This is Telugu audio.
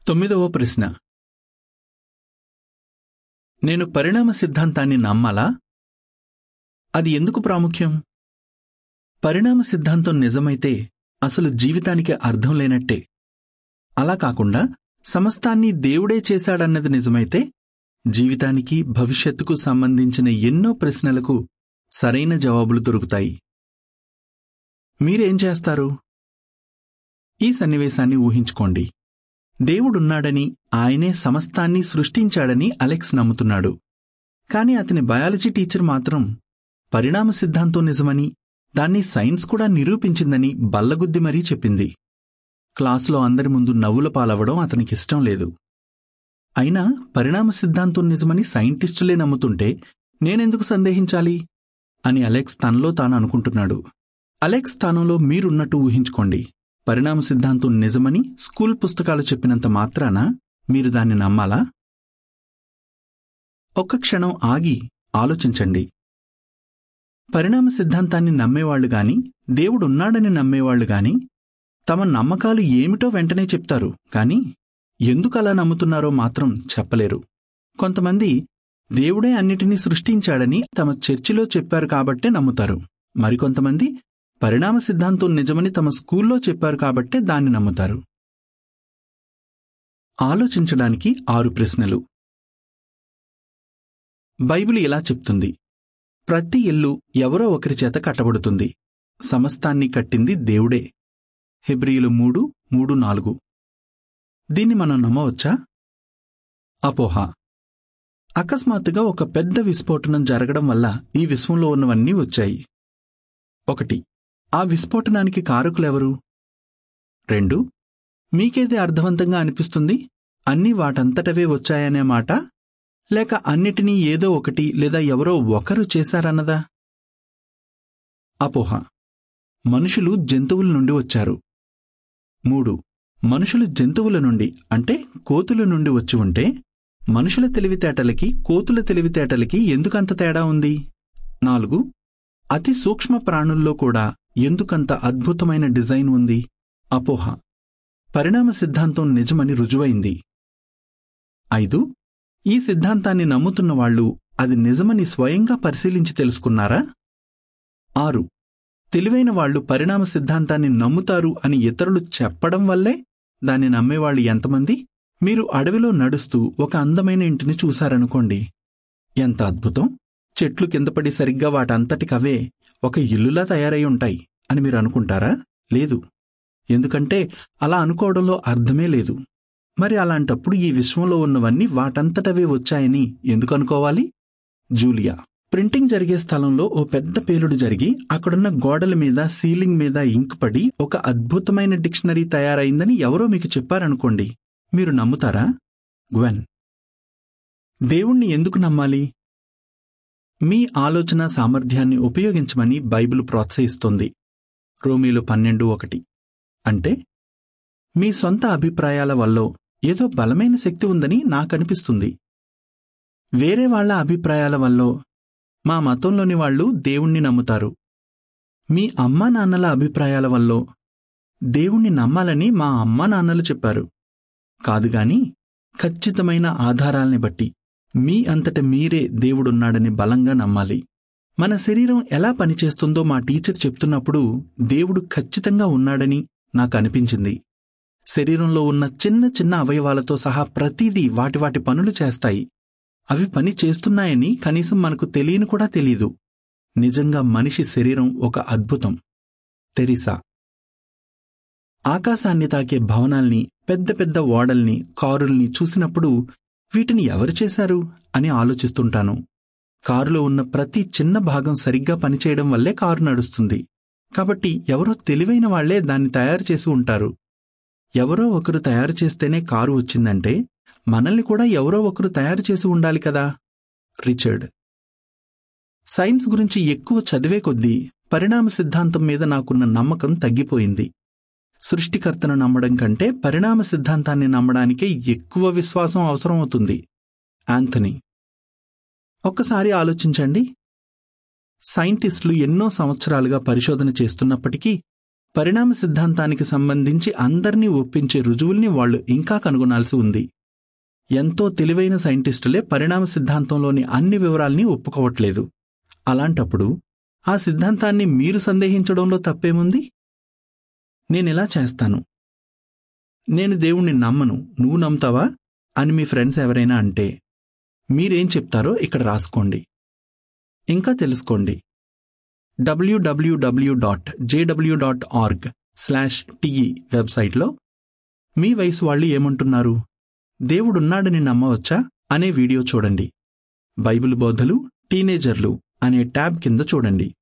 తొమ్మిదవ ప్రశ్న నేను పరిణామ సిద్ధాంతాన్ని నమ్మాలా అది ఎందుకు ప్రాముఖ్యం పరిణామ సిద్ధాంతం నిజమైతే అసలు జీవితానికి అర్థం లేనట్టే అలా కాకుండా సమస్తాన్ని దేవుడే చేశాడన్నది నిజమైతే జీవితానికి భవిష్యత్తుకు సంబంధించిన ఎన్నో ప్రశ్నలకు సరైన జవాబులు దొరుకుతాయి మీరేం చేస్తారు ఈ సన్నివేశాన్ని ఊహించుకోండి దేవుడున్నాడని ఆయనే సమస్తాన్ని సృష్టించాడని అలెక్స్ నమ్ముతున్నాడు కాని అతని బయాలజీ టీచర్ మాత్రం పరిణామ సిద్ధాంతం నిజమని దాన్ని సైన్స్ కూడా నిరూపించిందని బల్లగుద్ది మరీ చెప్పింది క్లాసులో అందరి ముందు నవ్వుల పాలవడం అతనికిష్టం లేదు అయినా పరిణామ సిద్ధాంతం నిజమని సైంటిస్టులే నమ్ముతుంటే నేనెందుకు సందేహించాలి అని అలెక్స్ తనలో తాను అనుకుంటున్నాడు అలెక్స్ స్థానంలో మీరున్నట్టు ఊహించుకోండి పరిణామ సిద్ధాంతం నిజమని స్కూల్ పుస్తకాలు చెప్పినంత మాత్రాన మీరు దాన్ని నమ్మాలా ఒక్క క్షణం ఆగి ఆలోచించండి పరిణామ సిద్ధాంతాన్ని నమ్మేవాళ్లు గాని దేవుడున్నాడని నమ్మేవాళ్లు గాని తమ నమ్మకాలు ఏమిటో వెంటనే చెప్తారు కాని ఎందుకలా నమ్ముతున్నారో మాత్రం చెప్పలేరు కొంతమంది దేవుడే అన్నిటినీ సృష్టించాడని తమ చర్చిలో చెప్పారు కాబట్టే నమ్ముతారు మరికొంతమంది పరిణామ సిద్ధాంతం నిజమని తమ స్కూల్లో చెప్పారు కాబట్టే దాన్ని నమ్ముతారు ఆలోచించడానికి ఆరు ప్రశ్నలు బైబిల్ ఇలా చెప్తుంది ప్రతి ఇల్లు ఎవరో ఒకరి చేత కట్టబడుతుంది సమస్తాన్ని కట్టింది దేవుడే హెబ్రియులు మూడు మూడు నాలుగు దీన్ని మనం నమ్మవచ్చా అపోహ అకస్మాత్తుగా ఒక పెద్ద విస్ఫోటనం జరగడం వల్ల ఈ విశ్వంలో ఉన్నవన్నీ వచ్చాయి ఒకటి ఆ విస్ఫోటనానికి కారకులెవరు రెండు మీకేది అర్థవంతంగా అనిపిస్తుంది అన్నీ వాటంతటవే వచ్చాయనే మాట లేక అన్నిటినీ ఏదో ఒకటి లేదా ఎవరో ఒకరు చేశారన్నదా అపోహ మనుషులు జంతువుల నుండి వచ్చారు మూడు మనుషులు జంతువుల నుండి అంటే కోతుల నుండి వచ్చి ఉంటే మనుషుల తెలివితేటలకి కోతుల తెలివితేటలకి ఎందుకంత తేడా ఉంది నాలుగు అతి సూక్ష్మ ప్రాణుల్లో కూడా ఎందుకంత అద్భుతమైన డిజైన్ ఉంది అపోహ పరిణామ సిద్ధాంతం నిజమని రుజువైంది ఐదు ఈ సిద్ధాంతాన్ని నమ్ముతున్న వాళ్ళు అది నిజమని స్వయంగా పరిశీలించి తెలుసుకున్నారా ఆరు తెలివైన వాళ్ళు పరిణామ సిద్ధాంతాన్ని నమ్ముతారు అని ఇతరులు చెప్పడం వల్లే దాన్ని నమ్మేవాళ్ళు ఎంతమంది మీరు అడవిలో నడుస్తూ ఒక అందమైన ఇంటిని చూశారనుకోండి ఎంత అద్భుతం చెట్లు కిందపడి సరిగ్గా వాటంతటికవే ఒక ఇల్లులా తయారై ఉంటాయి అని మీరు అనుకుంటారా లేదు ఎందుకంటే అలా అనుకోవడంలో అర్థమే లేదు మరి అలాంటప్పుడు ఈ విశ్వంలో ఉన్నవన్నీ వాటంతటవే వచ్చాయని ఎందుకు అనుకోవాలి జూలియా ప్రింటింగ్ జరిగే స్థలంలో ఓ పెద్ద పేలుడు జరిగి అక్కడున్న గోడల మీద సీలింగ్ మీద ఇంక్ పడి ఒక అద్భుతమైన డిక్షనరీ తయారైందని ఎవరో మీకు చెప్పారనుకోండి మీరు నమ్ముతారా గ్వెన్ దేవుణ్ణి ఎందుకు నమ్మాలి మీ ఆలోచన సామర్థ్యాన్ని ఉపయోగించమని బైబిల్ ప్రోత్సహిస్తోంది రోమీలు పన్నెండు ఒకటి అంటే మీ సొంత అభిప్రాయాల వల్ల ఏదో బలమైన శక్తి ఉందని నాకనిపిస్తుంది వేరే వాళ్ల అభిప్రాయాల వల్ల మా మతంలోని వాళ్ళు దేవుణ్ణి నమ్ముతారు మీ అమ్మా నాన్నల అభిప్రాయాల వల్ల దేవుణ్ణి నమ్మాలని మా అమ్మా నాన్నలు చెప్పారు కాదుగాని ఖచ్చితమైన ఆధారాల్ని బట్టి మీ అంతట మీరే దేవుడున్నాడని బలంగా నమ్మాలి మన శరీరం ఎలా పనిచేస్తుందో మా టీచర్ చెప్తున్నప్పుడు దేవుడు ఖచ్చితంగా ఉన్నాడని నాకు అనిపించింది శరీరంలో ఉన్న చిన్న చిన్న అవయవాలతో సహా ప్రతిదీ వాటి వాటి పనులు చేస్తాయి అవి పని చేస్తున్నాయని కనీసం మనకు తెలియని కూడా తెలీదు నిజంగా మనిషి శరీరం ఒక అద్భుతం తెరిసా ఆకాశాన్ని తాకే భవనాల్ని పెద్ద పెద్ద ఓడల్ని కారుల్ని చూసినప్పుడు వీటిని ఎవరు చేశారు అని ఆలోచిస్తుంటాను కారులో ఉన్న ప్రతి చిన్న భాగం సరిగ్గా పనిచేయడం వల్లే కారు నడుస్తుంది కాబట్టి ఎవరో తెలివైన వాళ్లే దాన్ని తయారు చేసి ఉంటారు ఎవరో ఒకరు తయారు చేస్తేనే కారు వచ్చిందంటే మనల్ని కూడా ఎవరో ఒకరు తయారు చేసి ఉండాలి కదా రిచర్డ్ సైన్స్ గురించి ఎక్కువ చదివే కొద్దీ పరిణామ సిద్ధాంతం మీద నాకున్న నమ్మకం తగ్గిపోయింది సృష్టికర్తను నమ్మడం కంటే పరిణామ సిద్ధాంతాన్ని నమ్మడానికే ఎక్కువ విశ్వాసం అవసరమవుతుంది యాంథనీ ఒక్కసారి ఆలోచించండి సైంటిస్టులు ఎన్నో సంవత్సరాలుగా పరిశోధన చేస్తున్నప్పటికీ పరిణామ సిద్ధాంతానికి సంబంధించి అందర్నీ ఒప్పించే రుజువుల్ని వాళ్ళు ఇంకా కనుగొనాల్సి ఉంది ఎంతో తెలివైన సైంటిస్టులే పరిణామ సిద్ధాంతంలోని అన్ని వివరాల్ని ఒప్పుకోవట్లేదు అలాంటప్పుడు ఆ సిద్ధాంతాన్ని మీరు సందేహించడంలో తప్పేముంది నేనిలా చేస్తాను నేను దేవుణ్ణి నమ్మను నువ్వు నమ్ముతావా అని మీ ఫ్రెండ్స్ ఎవరైనా అంటే మీరేం చెప్తారో ఇక్కడ రాసుకోండి ఇంకా తెలుసుకోండి W W W dot J W dot org slash T E వెబ్సైట్లో మీ వయసు వాళ్ళు ఏమంటున్నారు దేవుడున్నాడని నమ్మవచ్చా అనే వీడియో చూడండి బైబిల్ బోధలు టీనేజర్లు అనే ట్యాబ్ కింద చూడండి